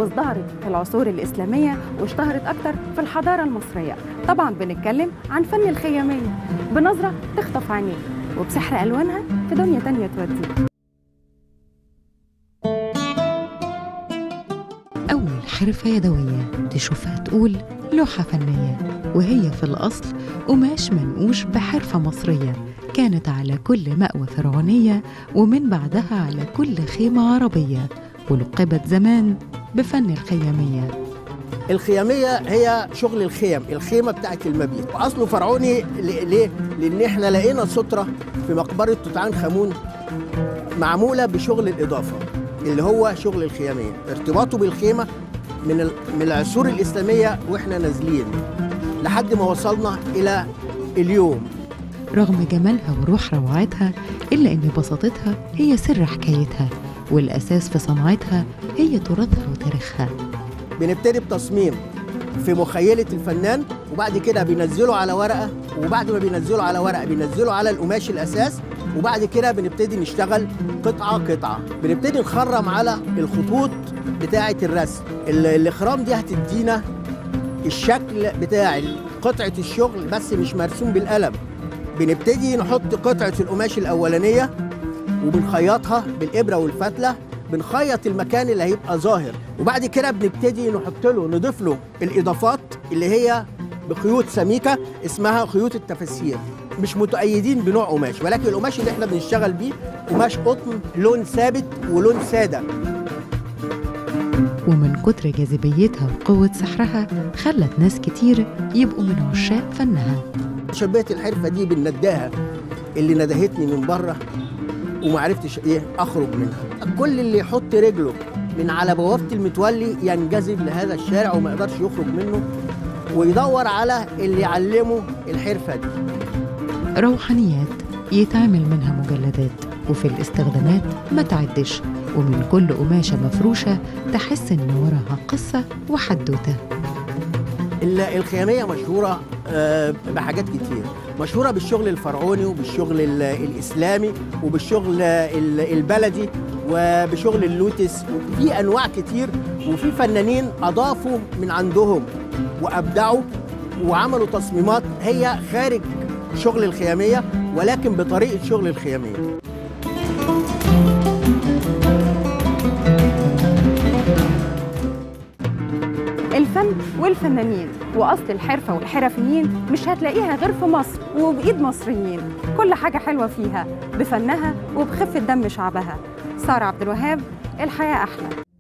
وازدهرت في العصور الإسلامية واشتهرت أكتر في الحضارة المصرية طبعا بنتكلم عن فن الخيامية بنظرة تخطف عينيك وبسحر ألوانها في دنيا تانية توديك أول حرفة يدوية تشوفها تقول لوحة فنية وهي في الأصل قماش منقوش بحرفة مصرية كانت على كل مأوى فرعونية ومن بعدها على كل خيمة عربية ولقبت زمان بفن الخيامية الخيامية هي شغل الخيم الخيمة بتاعت المبيت وأصله فرعوني ل- ليه؟ لأن إحنا لقينا سترة في مقبرة توت عنخ آمون معمولة بشغل الإضافة اللي هو شغل الخيامية ارتباطه بالخيمة من ال- من العصور الإسلامية وإحنا نازلين لحد ما وصلنا إلى اليوم رغم جمالها وروح روعتها إلا إن بساطتها هي سر حكايتها والأساس في صناعتها هي تراثها وتاريخها بنبتدي بتصميم في مخيلة الفنان وبعد كده بينزله على ورقة وبعد ما بينزله على ورقة بينزله على القماش الأساس وبعد كده بنبتدي نشتغل قطعة قطعة بنبتدي نخرم على الخطوط بتاعة الرسم ال- الإخرام دي هتدينا الشكل بتاع قطعة الشغل بس مش مرسوم بالقلم بنبتدي نحط قطعة القماش الأولانية وبنخيطها بالإبرة والفتلة بنخيط المكان اللي هيبقى ظاهر وبعد كده بنبتدي نحط له نضيف له الإضافات اللي هي بخيوط سميكة اسمها خيوط التفسير مش متأيدين بنوع قماش ولكن القماش اللي احنا بنشتغل بيه قماش قطن لون ثابت ولون سادة ومن كتر جاذبيتها وقوة سحرها خلت ناس كتير يبقوا من عشاق فنها شبهت الحرفة دي بالنداهة اللي ندهتني من بره وما عرفتش ايه اخرج منها كل اللي يحط رجله من على بوابة المتولي ينجذب لهذا الشارع وما يقدرش يخرج منه ويدور على اللي يعلمه الحرفة دي روحانيات يتعمل منها مجلدات وفي الاستخدامات ما تعدش ومن كل قماشة مفروشة تحس إن وراها قصة وحدوتة ال- الخيامية مشهورة آه، بحاجات كتير مشهورة بالشغل الفرعوني وبالشغل ال- الإسلامي وبالشغل ال- البلدي وبشغل اللوتس في أنواع كتير وفي فنانين أضافوا من عندهم وأبدعوا وعملوا تصميمات هي خارج شغل الخيامية ولكن بطريقة شغل الخيامية الفن والفنانين وأصل الحرفة والحرفيين مش هتلاقيها غير في مصر وبإيد مصريين كل حاجة حلوة فيها بفنها وبخفة دم شعبها سارة عبد الوهاب الحياة أحلى